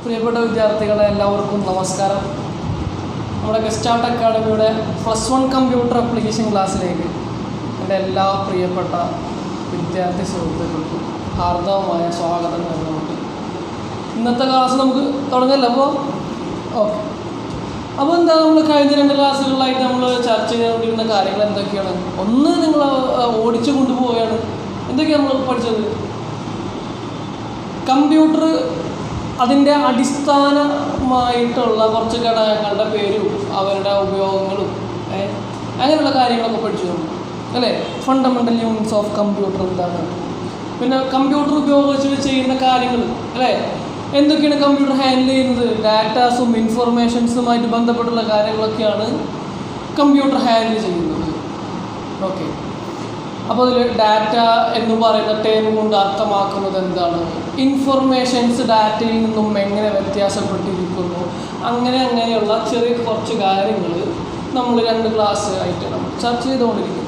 പ്രിയപ്പെട്ട വിദ്യാർത്ഥികളെ എല്ലാവർക്കും നമസ്കാരം നമ്മുടെ ഗസ്റ്റാർട്ട് അക്കാഡമിയുടെ പ്ലസ് വൺ കമ്പ്യൂട്ടർ അപ്ലിക്കേഷൻ ക്ലാസ്സിലേക്ക് എൻ്റെ എല്ലാ പ്രിയപ്പെട്ട വിദ്യാർത്ഥി സുഹൃത്തുക്കൾക്കും ഹാർദവമായ സ്വാഗതം നേർന്നുകൊണ്ട് ഇന്നത്തെ ക്ലാസ് നമുക്ക് തുടങ്ങല്ലോ അപ്പോൾ ഓക്കെ അപ്പോൾ എന്താ നമ്മൾ കഴിഞ്ഞ രണ്ട് ക്ലാസ്സുകളിലായിട്ട് നമ്മൾ ചർച്ച ചെയ്തുകൊണ്ടിരുന്ന കാര്യങ്ങൾ എന്തൊക്കെയാണ് ഒന്ന് നിങ്ങൾ ഓടിച്ചു കൊണ്ടുപോവുകയാണ് എന്തൊക്കെയാണ് നമ്മൾ പഠിച്ചത് കമ്പ്യൂട്ടർ അതിൻ്റെ അടിസ്ഥാനമായിട്ടുള്ള കുറച്ച് ഘടകങ്ങളുടെ പേരും അവരുടെ ഉപയോഗങ്ങളും ഏ, അങ്ങനെയുള്ള കാര്യങ്ങളൊക്കെ പഠിച്ചു നമ്മൾ അല്ലേ ഫണ്ടമെൻ്റൽ യൂണിറ്റ്സ് ഓഫ് കമ്പ്യൂട്ടർ എന്താണ് പിന്നെ കമ്പ്യൂട്ടർ ഉപയോഗിച്ച് ചെയ്യുന്ന കാര്യങ്ങൾ അല്ലേ എന്തൊക്കെയാണ് കമ്പ്യൂട്ടർ ഹാൻഡിൽ ചെയ്യുന്നത് ഡാറ്റാസും ഇൻഫർമേഷൻസുമായിട്ട് ബന്ധപ്പെട്ടുള്ള കാര്യങ്ങളൊക്കെയാണ് കമ്പ്യൂട്ടർ ഹാൻഡിൽ ചെയ്യുന്നത് ഓക്കെ അപ്പോൾ അതിൽ ഡാറ്റ എന്ന് പറയുന്ന ടേം കൊണ്ട് അർത്ഥമാക്കുന്നത് എന്താണ് ഇൻഫർമേഷൻസ് ഡാറ്റയിൽ നിന്നും എങ്ങനെ വ്യത്യാസപ്പെട്ടിരിക്കുന്നു അങ്ങനെ അങ്ങനെയുള്ള ചെറിയ കുറച്ച് കാര്യങ്ങൾ നമ്മൾ രണ്ട് ക്ലാസ് ആയിട്ട് നമ്മൾ ചർച്ച ചെയ്തുകൊണ്ടിരിക്കുന്നു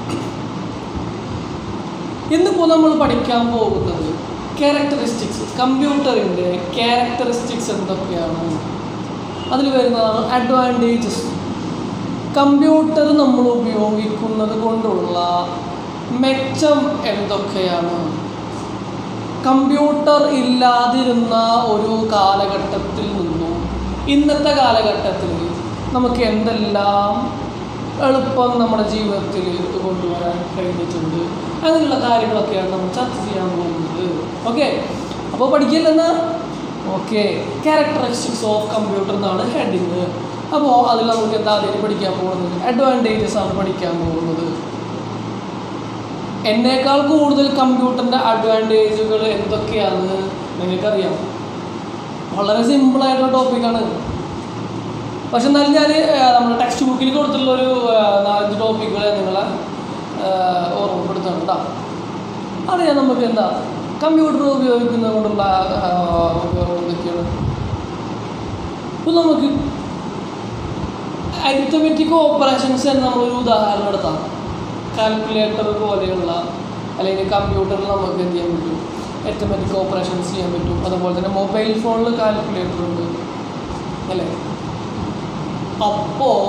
ഇന്നിപ്പോൾ നമ്മൾ പഠിക്കാൻ പോകുന്നത് ക്യാരക്ടറിസ്റ്റിക്സ് കമ്പ്യൂട്ടറിൻ്റെ ക്യാരക്ടറിസ്റ്റിക്സ് എന്തൊക്കെയാണ് അതിൽ വരുന്നതാണ് അഡ്വാൻറ്റേജസ് കമ്പ്യൂട്ടർ നമ്മൾ ഉപയോഗിക്കുന്നത് കൊണ്ടുള്ള മെച്ചം എന്തൊക്കെയാണ് കമ്പ്യൂട്ടർ ഇല്ലാതിരുന്ന ഒരു കാലഘട്ടത്തിൽ നിന്നും ഇന്നത്തെ കാലഘട്ടത്തിൽ നമുക്ക് എന്തെല്ലാം എളുപ്പം നമ്മുടെ ജീവിതത്തിൽ കൊണ്ടുവരാൻ കഴിഞ്ഞിട്ടുണ്ട് അങ്ങനെയുള്ള കാര്യങ്ങളൊക്കെയാണ് നമ്മൾ ചർച്ച ചെയ്യാൻ പോകുന്നത് ഓക്കെ അപ്പോൾ പഠിക്കില്ലെന്ന് ഓക്കെ ക്യാരക്ടറിസ്റ്റിക്സ് ഓഫ് കമ്പ്യൂട്ടർ എന്നാണ് ഹെഡിങ് അപ്പോൾ അതിൽ നമുക്ക് എന്താ ആദ്യം പഠിക്കാൻ പോകുന്നത് അഡ്വാൻറ്റേജസ് ആണ് പഠിക്കാൻ പോകുന്നത് എന്നേക്കാൾ കൂടുതൽ കമ്പ്യൂട്ടറിൻ്റെ അഡ്വാൻറ്റേജുകൾ എന്തൊക്കെയാണെന്ന് നിങ്ങൾക്കറിയാം വളരെ സിമ്പിളായിട്ടുള്ള ടോപ്പിക്കാണ് പക്ഷെ എന്നാലും ഞാൻ നമ്മുടെ ടെക്സ്റ്റ് ബുക്കിൽ കൊടുത്തിട്ടുള്ള ഒരു നാലഞ്ച് ടോപ്പിക്കുകൾ നിങ്ങളെ ഓർമ്മപ്പെടുത്തണം കേട്ടോ അറിയാം നമുക്ക് എന്താ കമ്പ്യൂട്ടർ ഉപയോഗിക്കുന്നത് കൊണ്ടുള്ള ആ, ഉപയോഗം എന്തൊക്കെയാണ് ഇപ്പം നമുക്ക് അരിത്തമെറ്റിക് ഓപ്പറേഷൻസ് എന്ന് നമ്മളൊരു ഉദാഹരണം എടുത്താൽ കാൽക്കുലേറ്റർ പോലെയുള്ള അല്ലെങ്കിൽ കമ്പ്യൂട്ടറിൽ നമുക്ക് എന്ത് ചെയ്യാൻ പറ്റും അരിത്തമെറ്റിക് ഓപ്പറേഷൻസ് ചെയ്യാൻ പറ്റും അതുപോലെ തന്നെ മൊബൈൽ ഫോണിൽ കാൽക്കുലേറ്റർ ഉണ്ട് അല്ലേ അപ്പോൾ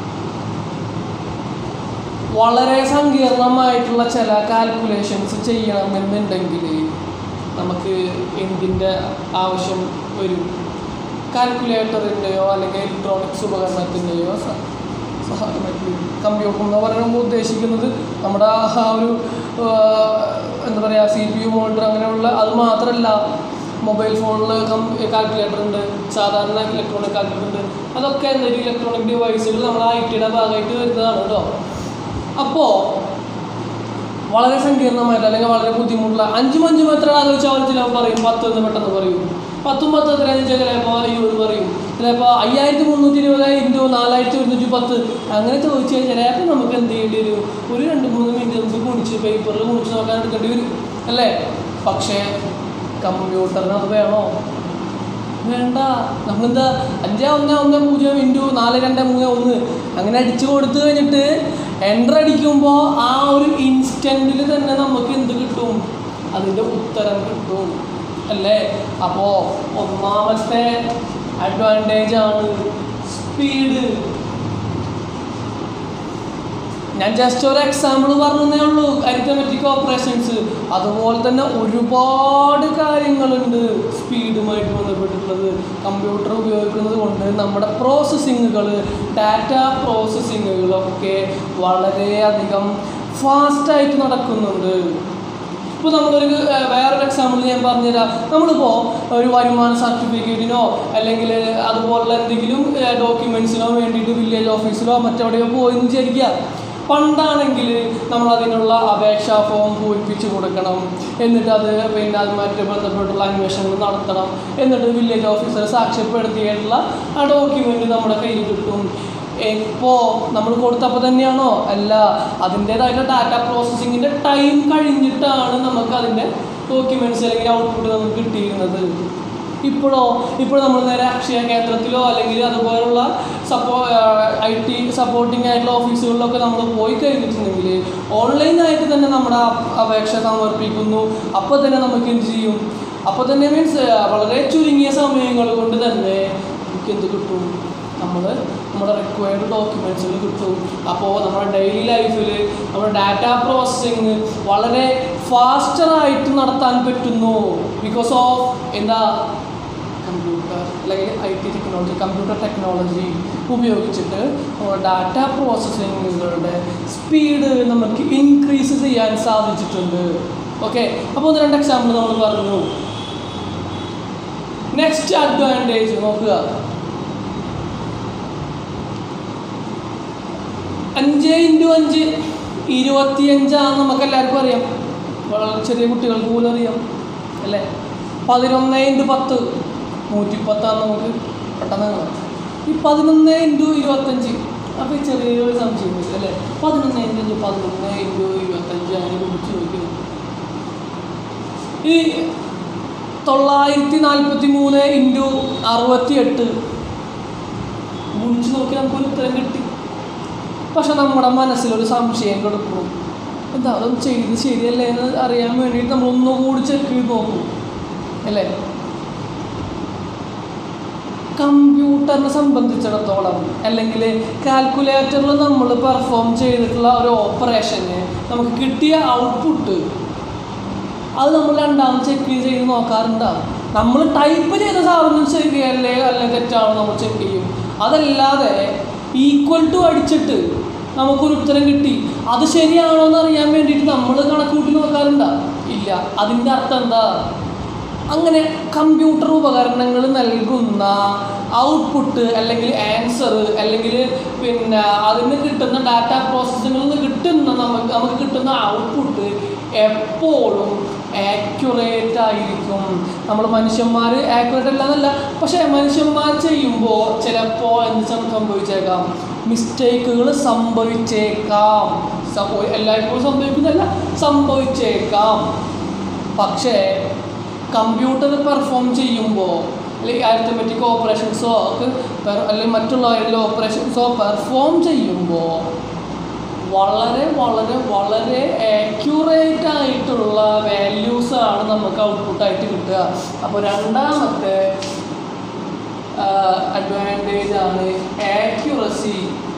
വളരെ സങ്കീർണമായിട്ടുള്ള ചില കാൽക്കുലേഷൻസ് ചെയ്യണമെന്നുണ്ടെങ്കിൽ നമുക്ക് എന്തിൻ്റെ ആവശ്യം വരും കാൽക്കുലേറ്ററിൻ്റെയോ അല്ലെങ്കിൽ ഇലക്ട്രോണിക്സ് ഉപകരണത്തിൻ്റെയോ സഹായമായിട്ട് വരും കമ്പ്യൂട്ടർ എന്ന് പറയുമ്പോൾ ഉദ്ദേശിക്കുന്നത് നമ്മുടെ ആ ഒരു ആ, എന്താ പറയുക സി പി യു മോണിറ്റർ അങ്ങനെയുള്ള അത് മാത്രമല്ല മൊബൈൽ ഫോണിൽ കം കാൽക്കുലേറ്റർ ഉണ്ട് സാധാരണ ഇലക്ട്രോണിക് കാൽക്കുലേറ്റർ ഉണ്ട് അതൊക്കെ എന്തൊരു ഇലക്ട്രോണിക് ഡിവൈസുകൾ നമ്മുടെ ഐ ടിയുടെ ഭാഗമായിട്ട് വരുന്നതാണ് കേട്ടോ അപ്പോൾ വളരെ സങ്കീർണമായിട്ട് അല്ലെങ്കിൽ വളരെ ബുദ്ധിമുട്ടുള്ള അഞ്ചും അഞ്ചും എത്ര ആലോചിച്ചാൽ അവർ ചിലപ്പോൾ പറയും പത്ത് എന്ന് പെട്ടെന്ന് പറയും പത്തും പത്ത് എത്രയാണെന്ന് വെച്ചാൽ ചിലപ്പോൾ ഇരുപത് പറയും ചിലപ്പോൾ അയ്യായിരത്തി മുന്നൂറ്റി ഇരുപത് ഇൻറ്റു നാലായിരത്തി ഒരുന്നൂറ്റി പത്ത് അങ്ങനെ ചോദിച്ചു കഴിഞ്ഞാൽ ചിലപ്പോൾ നമുക്ക് എന്ത് ചെയ്യേണ്ടി വരും ഒരു രണ്ട് മൂന്ന് മിനിറ്റ് നമുക്ക് കുണിച്ച് പേപ്പറിൽ കുണിച്ച് നോക്കാൻ എടുക്കേണ്ടി വരും അല്ലേ പക്ഷേ കമ്പ്യൂട്ടറിന് അത് വേണോ വേണ്ട നമ്മളെന്താ അഞ്ച് ഒന്ന് ഒന്ന് പൂജ്യം ഇൻറ്റു നാല് രണ്ട് മൂന്ന് ഒന്ന് അങ്ങനെ അടിച്ചു കൊടുത്തു കഴിഞ്ഞിട്ട് എൻ്റർ അടിക്കുമ്പോൾ ആ ഒരു ഇൻസ്റ്റൻറ്റിൽ തന്നെ നമുക്ക് എന്ത് കിട്ടും അതിൻ്റെ ഉത്തരം കിട്ടും അല്ലേ അപ്പോൾ ഒന്നാമത്തെ അഡ്വാൻറ്റേജ് ആണ് സ്പീഡ് ഞാൻ ജസ്റ്റ് ഒരു എക്സാമ്പിൾ പറഞ്ഞതേ ഉള്ളൂ അരിത്തമെറ്റിക് ഓപ്പറേഷൻസ് അതുപോലെ തന്നെ ഒരുപാട് കാര്യങ്ങളുണ്ട് സ്പീഡുമായിട്ട് ബന്ധപ്പെട്ടിട്ടുള്ളത് കമ്പ്യൂട്ടർ ഉപയോഗിക്കുന്നത് കൊണ്ട് നമ്മുടെ പ്രോസസ്സിങ്ങുകൾ ഡാറ്റ പ്രോസസ്സിങ്ങുകളൊക്കെ വളരെയധികം ഫാസ്റ്റായിട്ട് നടക്കുന്നുണ്ട് ഇപ്പോൾ നമ്മളൊരു ഏഹ്, വേറൊരു എക്സാമ്പിൾ ഞാൻ പറഞ്ഞുതരാം നമ്മളിപ്പോൾ ഒരു വരുമാന സർട്ടിഫിക്കറ്റിനോ അല്ലെങ്കിൽ അതുപോലുള്ള എന്തെങ്കിലും ഡോക്യുമെൻസിനോ വേണ്ടിയിട്ട് വില്ലേജ് ഓഫീസിലോ മറ്റെവിടെയോ പോയി എന്ന് വിചാരിക്കുക പണ്ടാണെങ്കിൽ നമ്മൾ അതിനുള്ള അപേക്ഷാ ഫോം പൂരിപ്പിച്ച് കൊടുക്കണം എന്നിട്ട് അത് പിന്നെ അതുമായിട്ട് ബന്ധപ്പെട്ടുള്ള അന്വേഷണങ്ങൾ നടത്തണം എന്നിട്ട് വില്ലേജ് ഓഫീസർ സാക്ഷ്യപ്പെടുത്തിയിട്ടുള്ള ആ ഡോക്യുമെൻ്റ് നമ്മുടെ കയ്യിൽ കിട്ടും ഇപ്പോൾ നമ്മൾ കൊടുത്തപ്പോൾ തന്നെയാണോ അല്ല അതിൻ്റേതായിട്ടുള്ള ഡാറ്റ പ്രോസസ്സിങ്ങിൻ്റെ ടൈം കഴിഞ്ഞിട്ടാണ് നമുക്ക് അതിൻ്റെ ഡോക്യുമെൻറ്റ്സ് അല്ലെങ്കിൽ ഔട്ട്പുട്ട് നമുക്ക് കിട്ടിയിരുന്നത് ഇപ്പോഴോ ഇപ്പോൾ നമ്മൾ നേരെ അക്ഷയ കേന്ദ്രത്തിലോ അല്ലെങ്കിൽ അതുപോലുള്ള സപ്പോ ഐ ടി സപ്പോർട്ടിംഗ് ആയിട്ടുള്ള ഓഫീസുകളിലൊക്കെ നമ്മൾ പോയി കഴിഞ്ഞിട്ടുണ്ടെങ്കിൽ ഓൺലൈനായിട്ട് തന്നെ നമ്മുടെ അപ്- അപേക്ഷ സമർപ്പിക്കുന്നു അപ്പോൾ തന്നെ നമുക്ക് എന്ത് ചെയ്യും അപ്പോൾ തന്നെ മീൻസ് വളരെ ചുരുങ്ങിയ സമയങ്ങൾ കൊണ്ട് തന്നെ നമുക്ക് എന്ത് കിട്ടും നമ്മൾ നമ്മുടെ റിക്വയർഡ് ഡോക്യുമെൻറ്റ്സുകൾ കിട്ടും അപ്പോൾ നമ്മുടെ ഡെയിലി ലൈഫിൽ നമ്മുടെ ഡാറ്റ പ്രോസസ്സിങ് വളരെ ഫാസ്റ്ററായിട്ട് നടത്താൻ പറ്റുന്നു ബിക്കോസ് ഓഫ് എന്താ കമ്പ്യൂട്ടർ അല്ലെങ്കിൽ I T technology computer technology ഉപയോഗിച്ചിട്ട് നമ്മുടെ ഡാറ്റ പ്രോസസ്സിങ്ങുകളുടെ സ്പീഡ് നമുക്ക് ഇൻക്രീസ് ചെയ്യാൻ സാധിച്ചിട്ടുണ്ട് ഓക്കെ അപ്പോൾ ഒന്ന് രണ്ട് എക്സാമ്പിൾ നമ്മൾ പറഞ്ഞു നെക്സ്റ്റ് അഡ്വാൻറ്റേജ് നോക്കുക അഞ്ച് ഇൻറ്റു അഞ്ച് ഇരുപത്തിയഞ്ചാന്ന് നമുക്ക് എല്ലാവർക്കും അറിയാം വളരെ ചെറിയ കുട്ടികൾക്ക് പോലും അറിയാം അല്ലേ പതിനൊന്ന് ഇൻറ്റു പത്ത് നൂറ്റിപ്പത്താന്ന് നമുക്ക് പെട്ടെന്ന് കാണാം ഈ പതിനൊന്ന് ഇൻറ്റു ഇരുപത്തഞ്ച് അപ്പോൾ ഈ ചെറിയൊരു സംശയം വരും അല്ലേ പതിനൊന്ന് ഇൻറ്റു അഞ്ച് പതിനൊന്ന് ഇൻറ്റു ഇരുപത്തഞ്ച് അങ്ങനെ കുറിച്ച് ചോദിക്കുന്നു ഈ തൊള്ളായിരത്തി നാൽപ്പത്തി മൂന്ന് ഇൻറ്റു അറുപത്തി എട്ട് ഗുണിച്ച് നോക്കി നമുക്കൊരു ഉത്തരം കിട്ടി പക്ഷെ നമ്മുടെ മനസ്സിലൊരു സംശയം കിടക്കും എന്താ അതൊന്നും ചെയ്ത് ശരിയല്ലേ എന്ന് അറിയാൻ വേണ്ടിയിട്ട് നമ്മൾ ഒന്നുകൂടി ചെക്ക് ചെയ്ത് നോക്കും അല്ലേ കമ്പ്യൂട്ടറിനെ സംബന്ധിച്ചിടത്തോളം അല്ലെങ്കിൽ കാൽക്കുലേറ്ററിൽ നമ്മൾ പെർഫോം ചെയ്തിട്ടുള്ള ഒരു ഓപ്പറേഷന് നമുക്ക് കിട്ടിയ ഔട്ട്പുട്ട് അത് നമ്മൾ രണ്ടാമത് ചെക്ക് ചെയ്ത് നോക്കാറുണ്ടാവും നമ്മൾ ടൈപ്പ് ചെയ്ത സാധനം ശരിയല്ലേ അല്ലെ തെറ്റാണോ നമ്മൾ ചെക്ക് ചെയ്യും അതല്ലാതെ ഈക്വൽ ടു അടിച്ചിട്ട് നമുക്കൊരു ഉത്തരം കിട്ടി അത് ശരിയാണോ എന്ന് അറിയാൻ വേണ്ടിയിട്ട് നമ്മൾ കണക്ക് കൂട്ടി നോക്കാറുണ്ടോ ഇല്ല അതിൻ്റെ അർത്ഥം എന്താ അങ്ങനെ കമ്പ്യൂട്ടർ ഉപകരണങ്ങൾ നൽകുന്ന ഔട്ട്പുട്ട് അല്ലെങ്കിൽ ആൻസർ അല്ലെങ്കിൽ പിന്നെ അതിന് കിട്ടുന്ന ഡാറ്റ പ്രോസസ്സിങ്ങിൽ നിന്ന് കിട്ടുന്ന നമുക്ക് നമുക്ക് കിട്ടുന്ന ഔട്ട്പുട്ട് എപ്പോഴും ആക്യുറേറ്റ് ആയിരിക്കും നമ്മൾ മനുഷ്യന്മാർ ആക്യുറേറ്റ് അല്ല എന്നല്ല പക്ഷേ മനുഷ്യന്മാർ ചെയ്യുമ്പോൾ ചിലപ്പോൾ എന്ത് സം- സംഭവിച്ചേക്കാം മിസ്റ്റേക്കുകൾ സംഭവിച്ചേക്കാം സംഭവ എല്ലായ്പ്പോഴും സംഭവിക്കുന്നില്ല സംഭവിച്ചേക്കാം പക്ഷേ കമ്പ്യൂട്ടർ പെർഫോം ചെയ്യുമ്പോൾ അല്ലെങ്കിൽ അരിത്തമെറ്റിക് ഓപ്പറേഷൻസോ ഒക്കെ per- അല്ലെങ്കിൽ മറ്റുള്ള എല്ലാ ഓപ്പറേഷൻസോ പെർഫോം ചെയ്യുമ്പോൾ വളരെ വളരെ വളരെ ആക്യുറേറ്റ് ആയിട്ടുള്ള വാല്യൂസ് ആണ് നമുക്ക് ഔട്ട്പുട്ടായിട്ട് കിട്ടുക അപ്പോൾ രണ്ടാമത്തെ അഡ്വാൻറ്റേജ് ആണ് ആക്യുറസി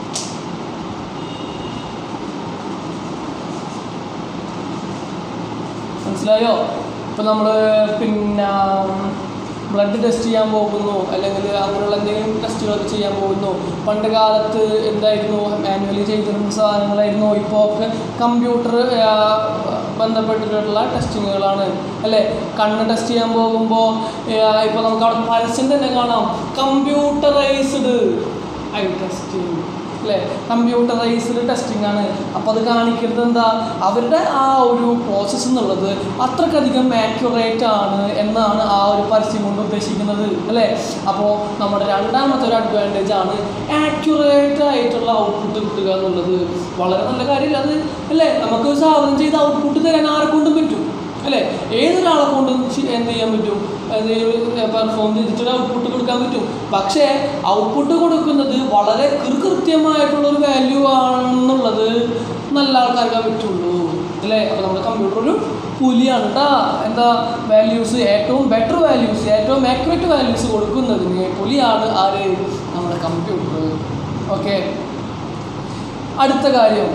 മനസ്സിലായോ ഇപ്പം നമ്മൾ പിന്നെ ബ്ലഡ് ടെസ്റ്റ് ചെയ്യാൻ പോകുന്നു അല്ലെങ്കിൽ അങ്ങനെയുള്ള എന്തെങ്കിലും ടെസ്റ്റുകളൊക്കെ ചെയ്യാൻ പോകുന്നു പണ്ട് കാലത്ത് എന്തായിരുന്നു മാനുവലി ചെയ്തിരുന്ന സാധനങ്ങളായിരുന്നു ഇപ്പോൾ ഒക്കെ കമ്പ്യൂട്ടർ ബന്ധപ്പെട്ടിട്ടുള്ള ടെസ്റ്റിങ്ങുകളാണ് അല്ലേ കണ്ണ് ടെസ്റ്റ് ചെയ്യാൻ പോകുമ്പോൾ ഇപ്പോൾ നമുക്ക് അവിടെ പരസ്യം തന്നെ കാണാം കമ്പ്യൂട്ടറൈസ്ഡ് ഐ ടെസ്റ്റിംഗ് അല്ലേ കമ്പ്യൂട്ടറൈസ്ഡ് ടെസ്റ്റിംഗ് ആണ് അപ്പോൾ അത് കാണിക്കുന്നത് എന്താ അവരുടെ ആ ഒരു പ്രോസസ്സ് എന്നുള്ളത് അത്രക്കധികം ആക്യുറേറ്റ് ആണ് എന്നാണ് ആ ഒരു പരസ്യം കൊണ്ട് ഉദ്ദേശിക്കുന്നത് അല്ലേ അപ്പോൾ നമ്മുടെ രണ്ടാമത്തെ ഒരു അഡ്വാൻറ്റേജ് ആണ് ആക്യുറേറ്റ് ആയിട്ടുള്ള ഔട്ട്പുട്ട് കിട്ടുക എന്നുള്ളത് വളരെ നല്ല കാര്യമില്ല അത് അല്ലേ നമുക്ക് ഒരു സാധനം ചെയ്ത് ഔട്ട്പുട്ട് തരാൻ ആരെ കൊണ്ടും പറ്റും അല്ലേ ഏതൊരാളെ കൊണ്ടും ചി- എന്ത് ചെയ്യാൻ പറ്റും പെർഫോം ചെയ്തിട്ട് ഒരു ഔട്ട്പുട്ട് കൊടുക്കാൻ പറ്റും പക്ഷേ ഔട്ട്പുട്ട് കൊടുക്കുന്നത് വളരെ കൃത്യമായിട്ടുള്ള ഒരു വാല്യൂ ആണെന്നുള്ളത് നല്ല ആൾക്കാർക്കേ പറ്റുള്ളൂ അല്ലേ അപ്പോൾ നമ്മുടെ കമ്പ്യൂട്ടർ ഒരു പുലിയാണ് കേട്ടാ എന്താ വാല്യൂസ് ഏറ്റവും ബെറ്റർ വാല്യൂസ് ഏറ്റവും ആക്യുറേറ്റ് വാല്യൂസ് കൊടുക്കുന്നതിന് പുലിയാണ് ആര് നമ്മുടെ കമ്പ്യൂട്ടർ ഓക്കെ അടുത്ത കാര്യം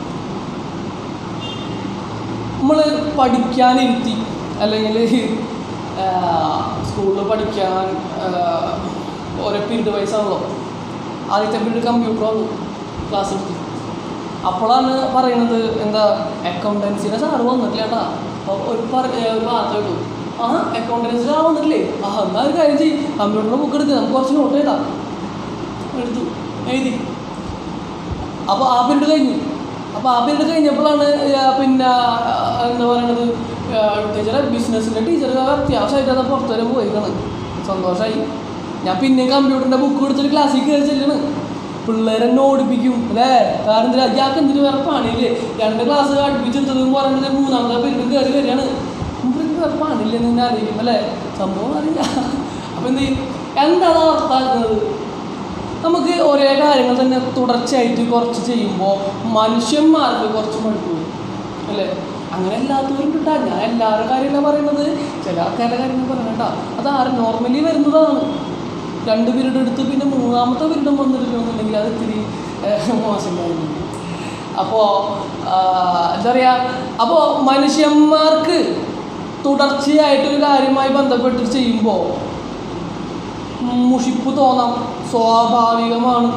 നമ്മൾ പഠിക്കാനിരുത്തി അല്ലെങ്കിൽ സ്കൂളിൽ പഠിക്കാൻ ആ, ഓരോ പീരീഡ് വയസ്സാണല്ലോ ആദ്യത്തെ പീരീഡ് കമ്പ്യൂട്ടർ വന്നു ക്ലാസ് എടുത്ത് അപ്പോഴാണ് പറയുന്നത് എന്താ അക്കൗണ്ടൻസിയുടെ സാറ് വന്നിട്ടില്ല കേട്ടാ അപ്പോൾ ഒരു പറ ഏ, ഒരു വാർത്ത കേട്ടു ആ അക്കൗണ്ടൻസി സാർ വന്നിട്ടില്ലേ ആ എന്നാൽ ഒരു കാര്യം ചെയ്യും കമ്പ്യൂട്ടറിൻ്റെ ബുക്ക് എടുത്ത് നമുക്ക് കുറച്ച് നോട്ട് ചെയ്താ എടുത്തു എഴുതി അപ്പോൾ ആ പീരീഡ് കഴിഞ്ഞു അപ്പോൾ ആ പീരീഡ് കഴിഞ്ഞപ്പോഴാണ് ആ, പിന്നെ ആ, എന്താ പറയണത് ടീച്ചറെ ബിസിനസ്സിൻ്റെ ടീച്ചർ അത്യാവശ്യമായിട്ട് അത് പുറത്തു വരെ പോയിക്കാണ് സന്തോഷമായി ഞാൻ പിന്നെ കമ്പ്യൂട്ടറിൻ്റെ ബുക്ക് എടുത്തിട്ട് ക്ലാസ്സിൽ കയറി ചെല്ലാണ് പിള്ളേരെ എന്നെ ഓടിപ്പിക്കും അല്ലേ കാരണം എന്തിനാ ഇയാൾക്ക് എന്തിനു വേറെ പണിയില്ലേ രണ്ട് ക്ലാസ് അടുപ്പിച്ചെടുത്തതും പറയുന്നത് മൂന്നാമത്തെ പീരീഡ് കയറി വരികയാണ് മുമ്പിലേക്ക് വേറെ പണിയില്ലേ എന്ന് അറിയിക്കും അല്ലേ സംഭവം അറിയില്ല അപ്പോൾ എന്ത് ചെയ്യും എന്താണ് അർത്ഥമാക്കുന്നത് നമുക്ക് ഒരേ കാര്യങ്ങൾ തന്നെ തുടർച്ചയായിട്ട് കുറച്ച് ചെയ്യുമ്പോൾ മനുഷ്യന്മാർക്ക് കുറച്ച് മടുപ്പ് വരും അല്ലേ അങ്ങനെ എല്ലാത്തവരും കിട്ടാ ഞാൻ എല്ലാവരുടെ കാര്യമല്ല പറയുന്നത് ചില ആൾക്കാരുടെ കാര്യം പറയണം കേട്ടോ അത് ആരും നോർമലി വരുന്നതാണ് രണ്ട് പീരീഡ് എടുത്ത് പിന്നെ മൂന്നാമത്തെ പീരീഡും വന്നിട്ടുണ്ടെന്നുണ്ടെങ്കിൽ അത് ഇത്തിരി ഏഹ്, മോശം കാര്യമാണ് അപ്പോൾ എന്താ പറയുക അപ്പോൾ മനുഷ്യന്മാർക്ക് തുടർച്ചയായിട്ടൊരു കാര്യമായി ബന്ധപ്പെട്ട് ചെയ്യുമ്പോൾ മുഷിപ്പ് തോന്നാം സ്വാഭാവികമാണ്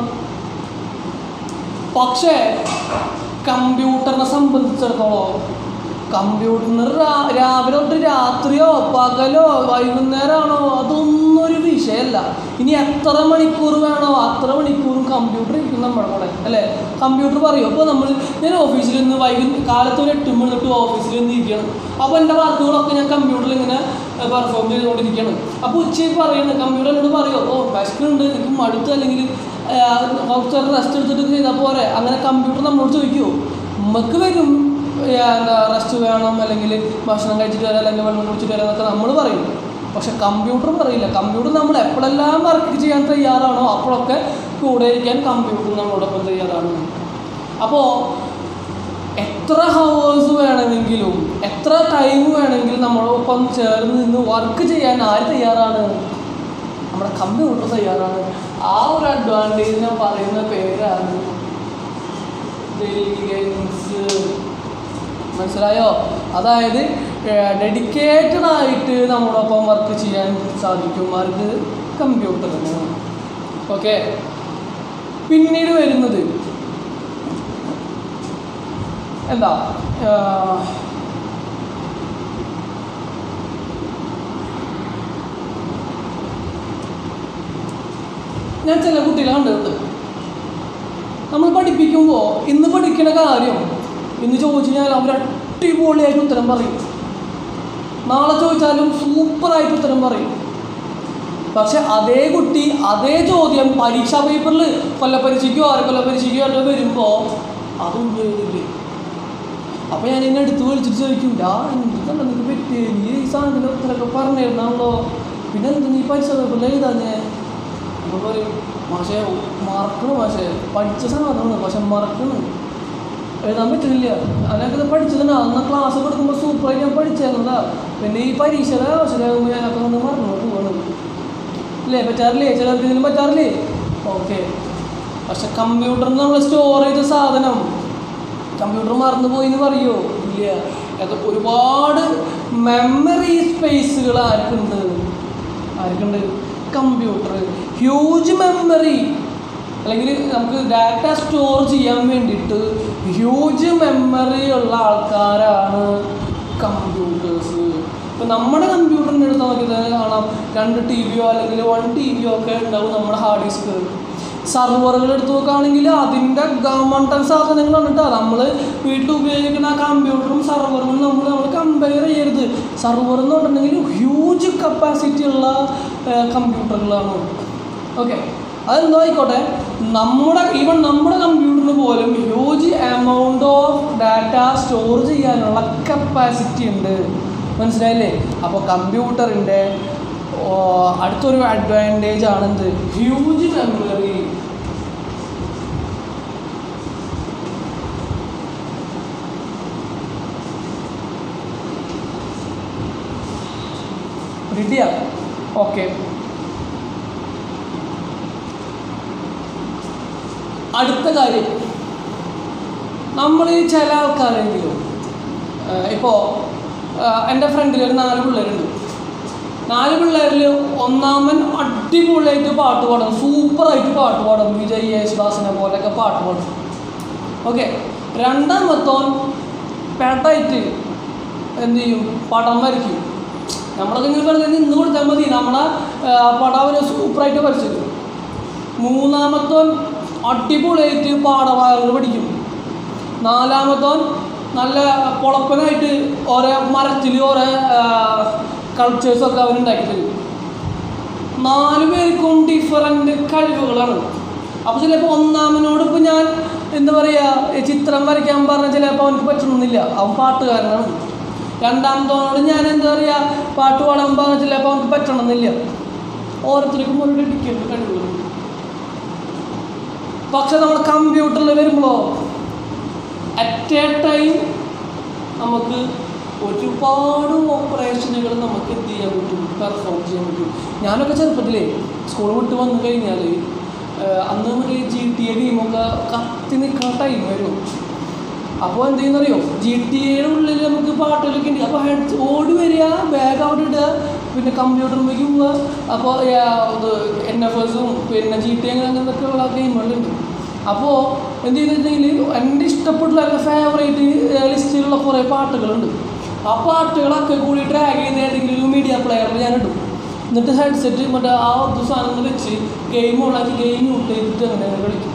പക്ഷേ കമ്പ്യൂട്ടറിനെ സംബന്ധിച്ചിടത്തോളം കമ്പ്യൂട്ടറിന് രാ- രാവിലെ തൊട്ട് രാത്രിയോ പകലോ വൈകുന്നേരമാണോ അതൊന്നും ഒരു വിഷയമല്ല ഇനി എത്ര മണിക്കൂർ വേണോ അത്ര മണിക്കൂറും കമ്പ്യൂട്ടർ ഇരിക്കും നമ്മുടെ കൂടെ അല്ലേ കമ്പ്യൂട്ടർ പറയും അപ്പോൾ നമ്മൾ ഞാൻ ഓഫീസിൽ നിന്ന് വൈകു കാലത്ത് ഒരു എട്ട് മണി തൊട്ട് ഓഫീസിൽ നിന്ന് ഇരിക്കുകയാണ് അപ്പോൾ എൻ്റെ വർക്കുകളൊക്കെ ഞാൻ കമ്പ്യൂട്ടറിൽ ഇങ്ങനെ പെർഫോം ചെയ്തുകൊണ്ടിരിക്കുകയാണ് അപ്പോൾ ഉച്ചയ്ക്ക് പറയുന്നത് കമ്പ്യൂട്ടർ എന്നോട് പറയുമോ ഓ വിശക്കുന്നുണ്ട് എനിക്ക് മടുത്ത് അല്ലെങ്കിൽ കുറച്ച് റെസ്റ്റ് എടുത്തിട്ട് ചെയ്താൽ പോരെ അങ്ങനെ കമ്പ്യൂട്ടർ നമ്മളോട് ചോദിക്കുമോ നമുക്ക് വരും ഏ, എന്താ റെസ്റ്റ് വേണം അല്ലെങ്കിൽ ഭക്ഷണം കഴിച്ചിട്ട് വരാം അല്ലെങ്കിൽ വെള്ളം കുടിച്ചിട്ട് വരാം എന്നൊക്കെ നമ്മൾ പറയും പക്ഷെ കമ്പ്യൂട്ടർ പറയില്ല കമ്പ്യൂട്ടർ നമ്മൾ എപ്പോഴെല്ലാം വർക്ക് ചെയ്യാൻ തയ്യാറാണോ അപ്പോഴൊക്കെ കൂടെ ഇരിക്കാൻ കമ്പ്യൂട്ടർ നമ്മളോടൊപ്പം തയ്യാറാണ് അപ്പോൾ എത്ര ഹവേഴ്സ് വേണമെങ്കിലും എത്ര ടൈം വേണമെങ്കിലും നമ്മളൊപ്പം ചേർന്ന് നിന്ന് വർക്ക് ചെയ്യാൻ ആര് തയ്യാറാണ് നമ്മുടെ കമ്പ്യൂട്ടർ തയ്യാറാണ് ആ ഒരു അഡ്വാൻറ്റേജിനെ പറയുന്ന പേരാണ് ഡെലിഗൻസ് മനസ്സിലായോ അതായത് ഡെഡിക്കേറ്റഡ് ആയിട്ട് നമ്മളൊപ്പം വർക്ക് ചെയ്യാൻ സാധിക്കും ആർക്ക് കമ്പ്യൂട്ടറിന് ഓക്കെ പിന്നീട് വരുന്നത് എന്താ ആ, ഞാൻ ചില കുട്ടികളെ കണ്ടിട്ടുണ്ട് നമ്മൾ പഠിപ്പിക്കുമ്പോൾ ഇന്ന് പഠിക്കുന്ന കാര്യം ഇന്ന് ചോദിച്ചു കഴിഞ്ഞാൽ അവർ അടിപൊളിയായിട്ട് ഉത്തരം പറയും നാളെ ചോദിച്ചാലും സൂപ്പറായിട്ട് ഉത്തരം പറയും പക്ഷെ അതേ കുട്ടി അതേ ചോദ്യം പരീക്ഷാ പേപ്പറിൽ കൊല്ലപ്പരീക്ഷയ്ക്കോ അര കൊല്ലപ്പരീക്ഷയ്ക്കോ ഒക്കെ വരുമ്പോൾ അതൊന്നും എഴുതില്ലേ അപ്പോൾ ഞാൻ എന്നെ എടുത്ത് വിളിച്ചിട്ട് ചോദിക്കും ഡാ എന്താണ് നിനക്ക് പറ്റിയേ നീ ഈ സാധനത്തിൻ്റെ ഉത്തരമൊക്കെ പറഞ്ഞിരുന്നാണല്ലോ പിന്നെ എന്ത് നീ പരീക്ഷ പേപ്പറിൽ എഴുതാഞ്ഞേ അപ്പോൾ പറയും മാഷേ മറക്കണം മാഷേ പഠിച്ച സാധനമാണ് പക്ഷെ മറക്കണം എഴുതാൻ പറ്റുന്നില്ല അതിനൊക്കെ ഇത് പഠിച്ചതാണ് അന്ന് ക്ലാസ് കൊടുക്കുമ്പോൾ സൂപ്പറായി ഞാൻ പഠിച്ചായിരുന്നതാ പിന്നെ ഈ പരീക്ഷയുടെ ആവശ്യമാകുമ്പോൾ ഞാനൊക്കെ ഒന്ന് മറന്നു പോകണം അല്ലേ പറ്റാറില്ലേ ചിലർക്ക് ഇതിനും പറ്റാറില്ലേ ഓക്കെ പക്ഷെ കമ്പ്യൂട്ടറിൽ നമ്മൾ സ്റ്റോർ ചെയ്ത സാധനം കമ്പ്യൂട്ടർ മറന്നു പോയി എന്ന് പറയുമോ ഇല്ല അത് ഒരുപാട് മെമ്മറി സ്പേസുകൾ ആർക്കുണ്ട് ആർക്കുണ്ട് കമ്പ്യൂട്ടർ ഹ്യൂജ് മെമ്മറി അല്ലെങ്കിൽ നമുക്ക് ഡാറ്റ സ്റ്റോർ ചെയ്യാൻ വേണ്ടിയിട്ട് ഹ്യൂജ് മെമ്മറി ഉള്ള ആൾക്കാരാണ് കമ്പ്യൂട്ടേഴ്സ് ഇപ്പം നമ്മുടെ കമ്പ്യൂട്ടറിൻ്റെ അടുത്ത് നോക്കി തന്നെ കാണാം രണ്ട് ടി വിയോ അല്ലെങ്കിൽ വൺ ടി വിയോ ഒക്കെ ഉണ്ടാവും നമ്മുടെ ഹാർഡ് ഡിസ്ക് സർവറുകൾ എടുത്ത് നോക്കുകയാണെങ്കിൽ അതിൻ്റെ ഗവൺമെൻറ് സാധനങ്ങളാണ് കേട്ടോ നമ്മൾ വീട്ടിൽ ഉപയോഗിക്കുന്ന ആ കമ്പ്യൂട്ടറും സർവറും നമ്മൾ നമ്മൾ കമ്പയർ ചെയ്യരുത് സർവർ എന്ന് പറഞ്ഞിട്ടുണ്ടെങ്കിൽ ഹ്യൂജ് കപ്പാസിറ്റി ഉള്ള കമ്പ്യൂട്ടറുകളാണ് ഓക്കെ അതെന്തോ ആയിക്കോട്ടെ നമ്മുടെ ഈവൻ നമ്മുടെ കമ്പ്യൂട്ടറിന് പോലും huge amount of data store ചെയ്യാനുള്ള കപ്പാസിറ്റി ഉണ്ട് മനസ്സിലായില്ലേ അപ്പോൾ കമ്പ്യൂട്ടറിൻ്റെ അടുത്തൊരു അഡ്വാൻറ്റേജ് ആണെന്ത് ഹ്യൂജ് മെമ്മറി റെഡിയാ ഓക്കെ അടുത്ത കാര്യം നമ്മൾ ചില ആൾക്കാരെങ്കിലും ഇപ്പോൾ എൻ്റെ ഫ്രണ്ടിൽ ഒരു നാല് പിള്ളേരുണ്ട് നാല് പിള്ളേരിൽ ഒന്നാമൻ അടിപൊളിയായിട്ട് പാട്ട് പാടും സൂപ്പറായിട്ട് പാട്ട് പാടും വിജയ് യേശുദാസിനെ പോലെയൊക്കെ പാട്ട് പാടും ഓക്കെ രണ്ടാമത്തോൻ പേട്ടായിട്ട് എന്ത് ചെയ്യും പടം വരയ്ക്കും നമ്മളൊക്കെ ഇങ്ങനെ വെറുതെ നിന്ന് കൊടുത്താൽ മതി നമ്മളെ ആ, പടം അവർ സൂപ്പറായിട്ട് വരച്ചത് മൂന്നാമത്തോൻ അടിപൊളിയായിട്ട് പാഠഭാഗങ്ങൾ പഠിക്കും നാലാമത്തോൻ നല്ല പൊളപ്പനായിട്ട് ഓരോ മരത്തിൽ ഓരോ കൾച്ചേഴ്സൊക്കെ അവനുണ്ടാക്കി തരും നാല് പേർക്കും ഡിഫറൻറ്റ് കഴിവുകളാണ് അപ്പോൾ ചിലപ്പോൾ ഒന്നാമനോട് ഇപ്പോൾ ഞാൻ എന്താ പറയുക ചിത്രം വരയ്ക്കാൻ പറഞ്ഞാൽ ചിലപ്പോൾ അവനക്ക് പറ്റണമെന്നില്ല അവൻ പാട്ടുകാരനാണ് രണ്ടാമത്തോനോട് ഞാൻ എന്താ പറയുക പാട്ട് പാടാൻ പറഞ്ഞാൽ ചിലപ്പോൾ അവനക്ക് പറ്റണമെന്നില്ല ഓരോരുത്തർക്കും ഓരോ ഡെഡിക്കേറ്റ് കഴിവുകളുണ്ട് പക്ഷെ നമ്മൾ കമ്പ്യൂട്ടറിൽ വരുമ്പോഴോ അറ്റ് എ ടൈം നമുക്ക് ഒരുപാട് ഓപ്പറേഷനുകൾ നമുക്ക് എന്ത് ചെയ്യാൻ പറ്റും പെർഫോം ചെയ്യാൻ പറ്റും ഞാനൊക്കെ ചെറുപ്പത്തിലേ സ്കൂൾ വിട്ട് വന്നു കഴിഞ്ഞാൽ അന്ന് മറ്റേ ജി ടി എ ഗെയിമൊക്കെ കത്തി നിൽക്കുന്ന ടൈം വരും അപ്പോൾ എന്ത് ചെയ്യുന്നറിയോ ജി ടി എയുടെ ഉള്ളിൽ നമുക്ക് പാട്ടുകളൊക്കെ ഉണ്ട് അപ്പോൾ ഹെഡ് ഓടി വരിക ബാഗ് അവിടെ ഇടുക പിന്നെ കമ്പ്യൂട്ടറിലേക്ക് പോവുക അപ്പോൾ ഇത് എൻ എഫ് എസും പിന്നെ ജി ടി അങ്ങനെ അങ്ങനത്തെ ഉള്ള ഗെയിമുകളുണ്ട് അപ്പോൾ എന്ത് ചെയ്തിട്ടുണ്ടെങ്കിൽ എൻ്റെ ഇഷ്ടപ്പെട്ടുള്ള എൻ്റെ ഫേവറേറ്റ് ലിസ്റ്റിലുള്ള കുറേ പാട്ടുകളുണ്ട് ആ പാട്ടുകളൊക്കെ കൂടി ട്രാക്ക് ചെയ്ത് ഏതെങ്കിലും ഒരു മീഡിയ പ്ലെയറിൽ ഞാൻ ഇടും എന്നിട്ട് ഹെഡ്സെറ്റ് മറ്റേ ആ ഒരു സാധനം വെച്ച് ഗെയിം ഓണാക്കി ഗെയിം യൂട്ട് ചെയ്തിട്ട് അങ്ങനെ അങ്ങനെ കളിക്കും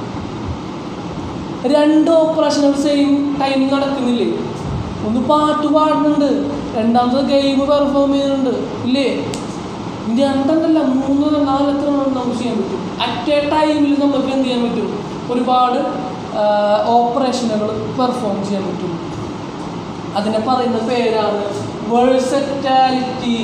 രണ്ട് ഓപ്പറേഷനുകൾ സെയിം ടൈമിൽ നടക്കുന്നില്ലേ ഒന്ന് പാട്ട് പാടുന്നുണ്ട് രണ്ടാമത്തെ ഗെയിം പെർഫോം ചെയ്യുന്നുണ്ട് ഇല്ലേ ഇനി രണ്ടെണ്ണല്ല മൂന്നോ നാലോ എത്ര എണ്ണം നമുക്ക് ചെയ്യാൻ പറ്റും അറ്റ് എ ടൈമിൽ നമുക്ക് എന്ത് ചെയ്യാൻ പറ്റും ഒരുപാട് ഓപ്പറേഷനുകൾ പെർഫോം ചെയ്യാൻ പറ്റും അതിനെ പറയുന്ന പേരാണ് വേഴ്സറ്റാലിറ്റി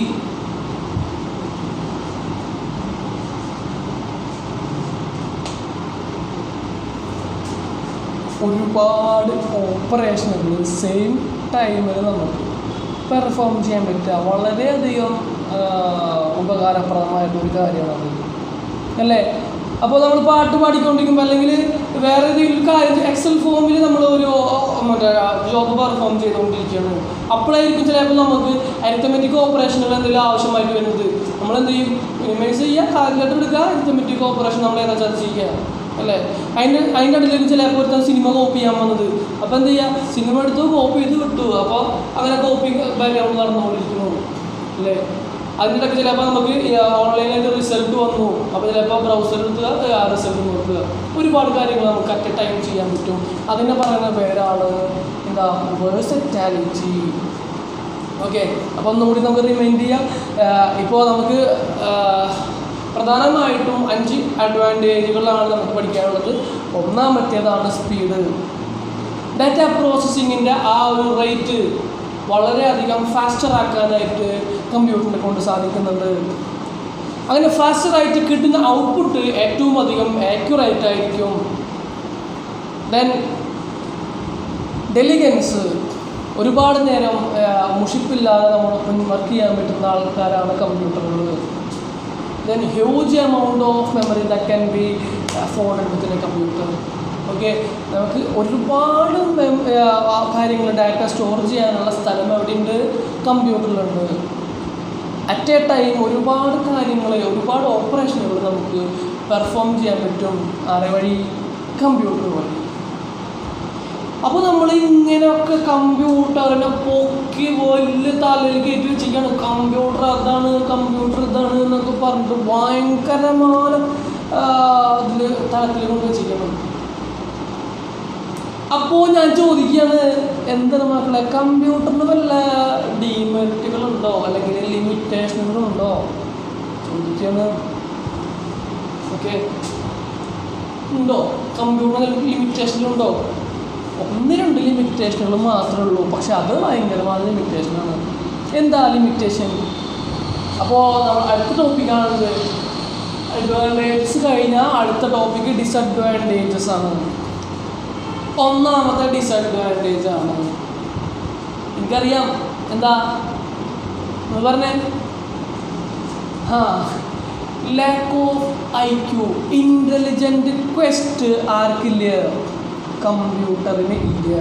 ഒരുപാട് ഓപ്പറേഷനുകൾ സെയിം ടൈമിൽ നമുക്ക് പെർഫോം ചെയ്യാൻ പറ്റുക വളരെയധികം ആ, ഉപകാരപ്രദമായിട്ടൊരു കാര്യമാണ് അല്ലേ അപ്പോൾ നമ്മൾ പാട്ട് പാടിക്കൊണ്ടിരിക്കുമ്പോൾ അല്ലെങ്കിൽ വേറെ ഏതെങ്കിലും കാര്യം എക്സൽ ഫോമിൽ നമ്മൾ ഒരു മറ്റേ ജോബ് പെർഫോം ചെയ്തുകൊണ്ടിരിക്കുകയാണ് അപ്പോഴായിരിക്കും ചിലപ്പോൾ നമുക്ക് അരിത്തമെറ്റിക് ഓപ്പറേഷനുകൾ എന്തെങ്കിലും ആവശ്യമായിട്ട് വരുന്നത് നമ്മൾ എന്ത് ചെയ്യും മിനിമൈസ് ചെയ്യുക കാൽക്കുലേറ്റർ എടുക്കുക അരിത്തമെറ്റിക് ഓപ്പറേഷൻ നമ്മൾ ഏതാ ചർച്ച ചെയ്യുക അല്ലേ അതിൻ്റെ അതിൻ്റെ ഇടയിലേക്ക് ചിലപ്പോൾ ഒരുത്തൻ സിനിമ കോപ്പി ചെയ്യാൻ വന്നത് അപ്പോൾ എന്ത് ചെയ്യുക സിനിമ എടുത്തു കോപ്പി ചെയ്ത് വിട്ടു അപ്പോൾ അങ്ങനെ കോപ്പി ബാക്ക്ഗ്രൗണ്ട് നടന്നുകൊണ്ടിരിക്കുന്നു അല്ലേ അതിൻ്റെ ഇടയ്ക്ക് ചിലപ്പോൾ നമുക്ക് ഓൺലൈനായിട്ട് റിസൾട്ട് വന്നു അപ്പോൾ ചിലപ്പോൾ ബ്രൗസർ എടുക്കുക ആ റിസൾട്ട് നോക്കുക ഒരുപാട് കാര്യങ്ങൾ നമുക്ക് അറ്റ് എ ടൈം ചെയ്യാൻ പറ്റും അതിനെ പറയുന്ന പേരാണ് എന്താ വേഴ്സറ്റാലിറ്റി ഓക്കെ അപ്പോൾ ഒന്നുകൂടി നമുക്ക് റിമൈൻഡ് ചെയ്യാം ഇപ്പോൾ നമുക്ക് ആ, പ്രധാനമായിട്ടും അഞ്ച് അഡ്വാൻറ്റേജുകളാണ് നമുക്ക് പഠിക്കാനുള്ളത് ഒന്നാമത്തേതാണ് സ്പീഡ് ഡാറ്റ പ്രോസസ്സിങ്ങിൻ്റെ ആ ഒരു റേറ്റ് വളരെയധികം ഫാസ്റ്റർ ആക്കാനായിട്ട് കമ്പ്യൂട്ടറിനെ കൊണ്ട് സാധിക്കുന്നുണ്ട് അങ്ങനെ ഫാസ്റ്ററായിട്ട് കിട്ടുന്ന ഔട്ട്പുട്ട് ഏറ്റവും അധികം ആക്യുറേറ്റ് ആയിരിക്കും ദെൻ ഡെലിഗൻസ് ഒരുപാട് നേരം ആ, മുഷിപ്പില്ലാതെ നമ്മൾ വർക്ക് ചെയ്യാൻ പറ്റുന്ന ആൾക്കാരാണ് കമ്പ്യൂട്ടറുകൾ then huge amount of memory that can be afforded within a computer okay നമുക്ക് ഒരുപാട് mem- ആ, കാര്യങ്ങൾ ഡാറ്റ സ്റ്റോർ ചെയ്യാനുള്ള സ്ഥലം എവിടെയുണ്ട് കമ്പ്യൂട്ടറിലുണ്ട് അറ്റ് എ ടൈം ഒരുപാട് കാര്യങ്ങൾ ഒരുപാട് ഓപ്പറേഷനുകൾ നമുക്ക് പെർഫോം ചെയ്യാൻ പറ്റും ആരെ വഴി കമ്പ്യൂട്ടർ വഴി അപ്പോൾ നമ്മൾ ഇങ്ങനെയൊക്കെ കമ്പ്യൂട്ടറിനെ പൊക്കി വലിയ തലയിൽ കയറ്റി വെച്ചിരിക്കുകയാണ് കമ്പ്യൂട്ടർ അതാണ് കമ്പ്യൂട്ടർ ഇതാണ് എന്നൊക്കെ പറഞ്ഞിട്ട് ഭയങ്കരമായ അതിൽ തലത്തിൽ കൊണ്ട് വെച്ചിരിക്കണം അപ്പോൾ ഞാൻ ചോദിക്കുകയാണ് എന്താണ് മക്കളെ കമ്പ്യൂട്ടറിന് വല്ല ഡിമെറിറ്റുകളുണ്ടോ അല്ലെങ്കിൽ ലിമിറ്റേഷനുകളുണ്ടോ ചോദിക്കുകയാണ് ഓക്കെ ഉണ്ടോ കമ്പ്യൂട്ടറിന് ലിമിറ്റേഷനുണ്ടോ ഒന്ന് രണ്ട് ലിമിറ്റേഷനുകൾ മാത്രമേ ഉള്ളൂ പക്ഷെ അത് ഭയങ്കരമായ ലിമിറ്റേഷനാണ് എന്താ ലിമിറ്റേഷൻ അപ്പോൾ നമ്മൾ അടുത്ത ടോപ്പിക്കാണത് അഡ്വാൻറ്റേജസ് കഴിഞ്ഞാൽ അടുത്ത ടോപ്പിക്ക് ഡിസഡ്വാൻറ്റേജസ് ആണ് ഒന്നാമത്തെ ഡിസഡ്വാൻറ്റേജ് ആണ് എനിക്കറിയാം എന്താ എന്ന് പറഞ്ഞേ ആ lack of I Q intelligent quest ആർക്കില്ല കമ്പ്യൂട്ടറിന് ഇല്ല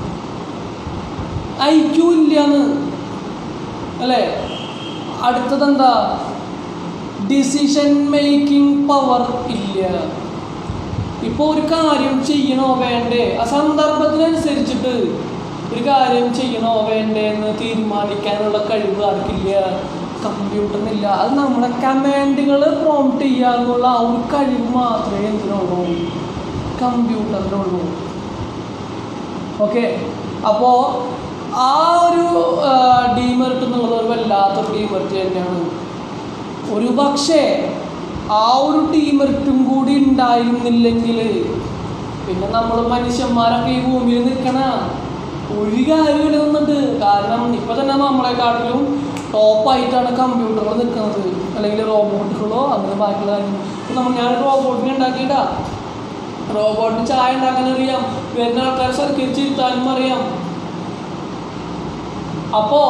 ഐ ക്യു ഇല്ലാന്ന് അല്ലേ അടുത്തതെന്താ ഡിസിഷൻ മേക്കിംഗ് പവർ ഇല്ല ഇപ്പോൾ ഒരു കാര്യം ചെയ്യണോ വേണ്ടേ ആ സന്ദർഭത്തിനനുസരിച്ചിട്ട് ഒരു കാര്യം ചെയ്യണോ വേണ്ടേ എന്ന് തീരുമാനിക്കാനുള്ള കഴിവ് ആർക്കില്ല കമ്പ്യൂട്ടറിനില്ല അത് നമ്മുടെ കമാൻഡുകൾ പ്രോംപ്റ്റ് ചെയ്യാനുള്ള ആ ഒരു കഴിവ് മാത്രമേ എന്തിനുള്ളൂ കമ്പ്യൂട്ടറിനുള്ളൂ ഓക്കെ അപ്പോൾ ആ ഒരു ഡീമെറിറ്റ് എന്നുള്ളത് ഒരു വല്ലാത്തൊരു ഡീമെറിറ്റ് തന്നെയാണ് ഒരു പക്ഷേ ആ ഒരു ഡീമെറിറ്റും കൂടി ഉണ്ടായിരുന്നില്ലെങ്കിൽ പിന്നെ നമ്മൾ മനുഷ്യന്മാരൊക്കെ ഈ ഭൂമിയിൽ നിൽക്കണ ഒരു കാര്യമില്ല നിന്നിട്ട് കാരണം ഇപ്പം തന്നെ നമ്മളെക്കാട്ടിലും ടോപ്പായിട്ടാണ് കമ്പ്യൂട്ടറുകൾ നിൽക്കുന്നത് അല്ലെങ്കിൽ റോബോട്ടുകളോ അങ്ങനെ ബാക്കിയുള്ള കാര്യങ്ങൾ ഇപ്പം നമ്മൾ ഞാൻ റോബോട്ടിനെ ഉണ്ടാക്കിയിട്ടാ റോബോട്ടിന് ചായ ഉണ്ടാക്കാൻ അറിയാം വരുന്ന ആൾക്കാരെ സൽക്കരിച്ചിരുത്താനും അറിയാം അപ്പോൾ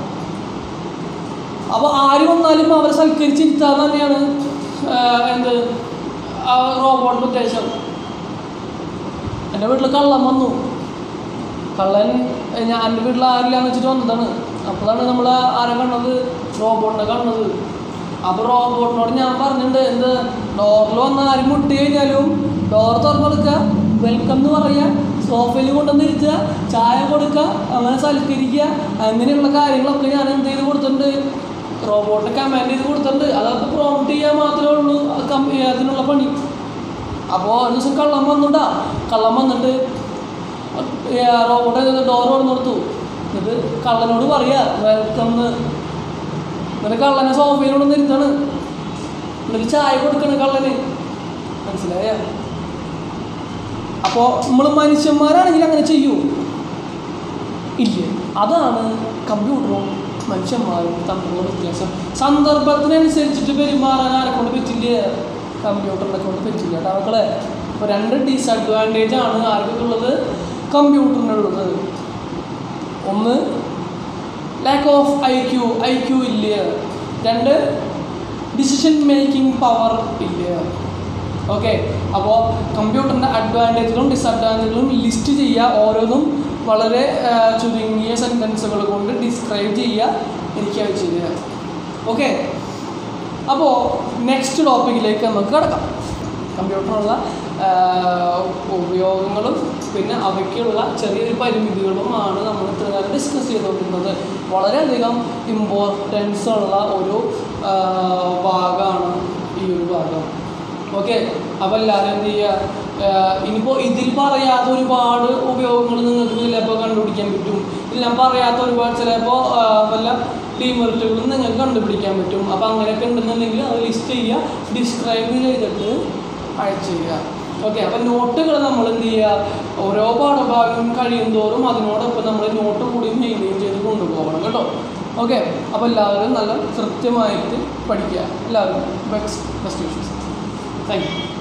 അപ്പോൾ ആര് വന്നാലും അവരെ സൽക്കരിച്ചിരുത്താൻ തന്നെയാണ് ആ, എന്ത് ആ റോബോട്ടിൻ്റെ ഉദ്ദേശം എൻ്റെ വീട്ടിൽ കള്ളൻ വന്നു കള്ളൻ ഏ, ഞാൻ എൻ്റെ വീട്ടിൽ ആരില്ലാന്ന് വെച്ചിട്ട് വന്നതാണ് അപ്പോഴാണ് നമ്മൾ ആരെ കണ്ടത് റോബോട്ടിനെ കണ്ടത് അപ്പോൾ റോബോട്ടിനോട് ഞാൻ പറഞ്ഞിട്ടുണ്ട് എന്ത് ഡോറിൽ വന്ന് ആരും മുട്ടി കഴിഞ്ഞാലും ഡോർ തുറന്നു കൊടുക്കുക വെൽക്കം എന്ന് പറയുക സോഫയിൽ കൊണ്ടുവന്ന് ഇരുത്തുക ചായ കൊടുക്കുക അങ്ങനെ സൽക്കരിക്കുക അങ്ങനെയുള്ള കാര്യങ്ങളൊക്കെ ഞാൻ എന്ത് ചെയ്ത് കൊടുത്തിട്ടുണ്ട് റോബോട്ടിനെ കമാൻഡ് ചെയ്ത് കൊടുത്തിട്ടുണ്ട് അതൊക്കെ പ്രോംപ്റ്റ് ചെയ്യാൻ മാത്രമേ ഉള്ളൂ അത് കം- അതിനുള്ള പണി അപ്പോൾ ഒരു ദിവസം കള്ളം വന്നുണ്ടാ കള്ളം വന്നിട്ട് റോബോട്ട് ഡോർ തുറന്നു കൊടുത്തു എന്നിട്ട് കള്ളനോട് പറയാ വെൽക്കം എന്ന് എന്നിട്ട് കള്ളനെ സോഫയിൽ കൊണ്ടു ഇരുത്താണ് എന്നിട്ട് ചായ കൊടുക്കണ് കള്ളന് മനസ്സിലായ അപ്പോൾ നമ്മൾ മനുഷ്യന്മാരാണെങ്കിൽ അങ്ങനെ ചെയ്യൂ ഇല്ല അതാണ് കമ്പ്യൂട്ടറും മനുഷ്യന്മാരും തമ്മിലുള്ള വ്യത്യാസം സന്ദർഭത്തിനനുസരിച്ചിട്ട് പെരുമാറാൻ ആരെ കൊണ്ട് പറ്റില്ല കമ്പ്യൂട്ടറിനെ കൊണ്ട് പറ്റില്ല കേട്ടോ മക്കളെ അപ്പോൾ രണ്ട് ഡിസഡ്വാൻറ്റേജ് ആണ് ആർക്കൊക്കെ ഉള്ളത് കമ്പ്യൂട്ടറിനുള്ളത് ഒന്ന് lack of I Q I Q ഇല്ല രണ്ട് ഡിസിഷൻ മേക്കിംഗ് പവർ ഇല്ല ഓക്കെ അപ്പോൾ കമ്പ്യൂട്ടറിൻ്റെ അഡ്വാൻറ്റേജുകളും ഡിസഡ്വാൻറ്റേജുകളും ലിസ്റ്റ് ചെയ്യുക ഓരോന്നും വളരെ ആ, ചുരുങ്ങിയ സെൻറ്റൻസുകൾ കൊണ്ട് ഡിസ്ക്രൈബ് ചെയ്യുക എനിക്ക് അയച്ചു തരിക ഓക്കെ അപ്പോൾ നെക്സ്റ്റ് ടോപ്പിക്കിലേക്ക് നമുക്ക് കിടക്കാം കമ്പ്യൂട്ടറിനുള്ള ആ, ഉപയോഗങ്ങളും പിന്നെ അവയ്ക്കുള്ള ചെറിയൊരു പരിമിതികളുമാണ് നമ്മൾ ഇത്ര നേരം ഡിസ്കസ് ചെയ്തുകൊണ്ടിരുന്നത് വളരെയധികം ഇമ്പോർട്ടൻസ് ഉള്ള ഒരു ആ, ഭാഗമാണ് ഈ ഒരു ഭാഗം ഓക്കെ അപ്പോൾ എല്ലാവരും എന്ത് ചെയ്യുക ഇനിയിപ്പോൾ ഇതിൽ പറയാത്ത ഒരുപാട് ഉപയോഗങ്ങൾ നിങ്ങൾക്ക് ചിലപ്പോൾ കണ്ടുപിടിക്കാൻ പറ്റും ഇതിൽ ഞാൻ പറയാത്ത ഒരുപാട് ചിലപ്പോൾ വല്ല ഡിമെറിറ്റുകളും നിങ്ങൾക്ക് കണ്ടുപിടിക്കാൻ പറ്റും അപ്പോൾ അങ്ങനെയൊക്കെ ഉണ്ടെന്നുണ്ടെങ്കിൽ അത് ലിസ്റ്റ് ചെയ്യുക ഡിസ്ക്രൈബ് ചെയ്തിട്ട് അയച്ചു തരിക ഓക്കെ അപ്പം നോട്ടുകൾ നമ്മൾ എന്ത് ചെയ്യുക ഓരോ പാഠഭാഗം കഴിയുന്തോറും അതിനോടൊപ്പം നമ്മൾ നോട്ട് കൂടി മെയിൻറ്റെയിൻ ചെയ്ത് കൊണ്ടുപോകണം കേട്ടോ ഓക്കെ അപ്പോൾ എല്ലാവരും നല്ല കൃത്യമായിട്ട് പഠിക്കുക എല്ലാവരും best best wishes thank U